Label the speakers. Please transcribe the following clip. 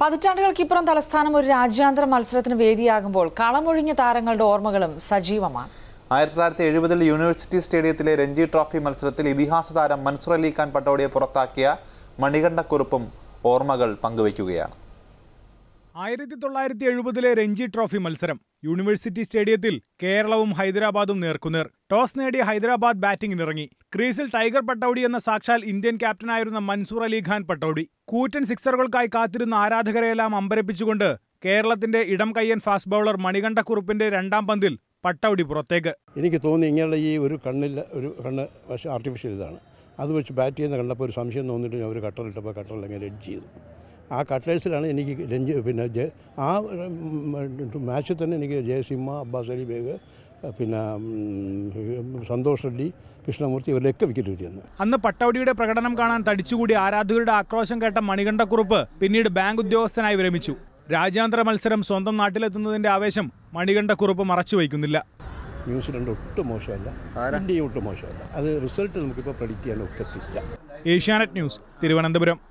Speaker 1: പതിറ്റാണ്ടുകൾക്കിപ്പുറം തലസ്ഥാനം ഒരു രാജ്യാന്തര മത്സരത്തിന് വേദിയാകുമ്പോൾ കളമൊഴിഞ്ഞ താരങ്ങളുടെ ഓർമ്മകളും സജീവമാണ്
Speaker 2: ആയിരത്തി തൊള്ളായിരത്തി എഴുപതിൽ യൂണിവേഴ്സിറ്റി സ്റ്റേഡിയത്തിലെ രഞ്ജി ട്രോഫി മത്സരത്തിൽ ഇതിഹാസ താരം മൻസൂർ അലി ഖാൻ പട്ടോടിയെ പുറത്താക്കിയ മണികണ്ഠക്കുറുപ്പും ഓർമ്മകൾ പങ്കുവയ്ക്കുകയാണ്
Speaker 3: ആയിരത്തി തൊള്ളായിരത്തി എഴുപതിലെ രഞ്ജി ട്രോഫി മത്സരം യൂണിവേഴ്സിറ്റി സ്റ്റേഡിയത്തിൽ കേരളവും ഹൈദരാബാദും നേർക്കുനേർ ടോസ് നേടിയ ഹൈദരാബാദ് ബാറ്റിംഗിനിറങ്ങി ക്രീസിൽ ടൈഗർ പട്ടൗഡി എന്ന സാക്ഷാൽ ഇന്ത്യൻ ക്യാപ്റ്റനായിരുന്ന മൻസൂർ അലി ഖാൻ പട്ടൗഡി കൂറ്റൻ സിക്സറുകൾക്കായി കാത്തിരുന്ന ആരാധകരെയെല്ലാം അമ്പരപ്പിച്ചുകൊണ്ട് കേരളത്തിന്റെ ഇടം കയ്യൻ ഫാസ്റ്റ് ബൗളർ മണികണ്ഠക്കുറുപ്പിന്റെ രണ്ടാം പന്തിൽ പട്ടൗഡി പുറത്തേക്ക്
Speaker 4: എനിക്ക് തോന്നി ഇങ്ങനെയുള്ള ഈ ഒരു കണ്ണിൽ ഒരു കണ്ണ് പക്ഷേ ആർട്ടിഫിഷ്യൽ ഇതാണ് അത് വെച്ച് ബാറ്റ് ചെയ്യുന്ന കണ്ടപ്പോൾ ഒരു സംശയം തോന്നിയിട്ട് ഞാൻ ഒരു കട്ടറിട്ടപ്പോൾ കട്ടറിൽ അങ്ങനെ എഡ്ജ് ചെയ്തു ആ കട്ടേഴ്സിലാണ് എനിക്ക് രഞ്ജി പിന്നെ ജെ ആ മാച്ചിൽ തന്നെ എനിക്ക് ജയസിംഹ അബ്ബാസ് അലി ബേഗ് പിന്നെ ഉം, സന്തോഷ് റെഡ്ഡി കൃഷ്ണമൂർത്തി ഇവരിലൊക്കെ വിക്കറ്റ് കിട്ടിയെന്ന്
Speaker 3: അന്ന് പട്ടൗഡിയുടെ പ്രകടനം കാണാൻ തടിച്ചുകൂടി ആരാധകരുടെ ആക്രോശം കേട്ട മണികണ്ഠക്കുറുപ്പ് പിന്നീട് ബാങ്ക് ഉദ്യോഗസ്ഥനായി വിരമിച്ചു രാജ്യാന്തര മത്സരം സ്വന്തം നാട്ടിലെത്തുന്നതിന്റെ ആവേശം മണികണ്ഠക്കുറുപ്പ് മറച്ചുവയ്ക്കുന്നില്ല
Speaker 4: ന്യൂസിലൻഡ് ഒട്ടും മോശമല്ല ഇന്ത്യയും ഒട്ടും മോശമല്ല അത് റിസൾട്ട് നമുക്കിപ്പോൾ പ്രഡിക്റ്റ് ചെയ്യാൻ ഒക്കത്തില്ല
Speaker 3: ഏഷ്യാനെറ്റ് ന്യൂസ് തിരുവനന്തപുരം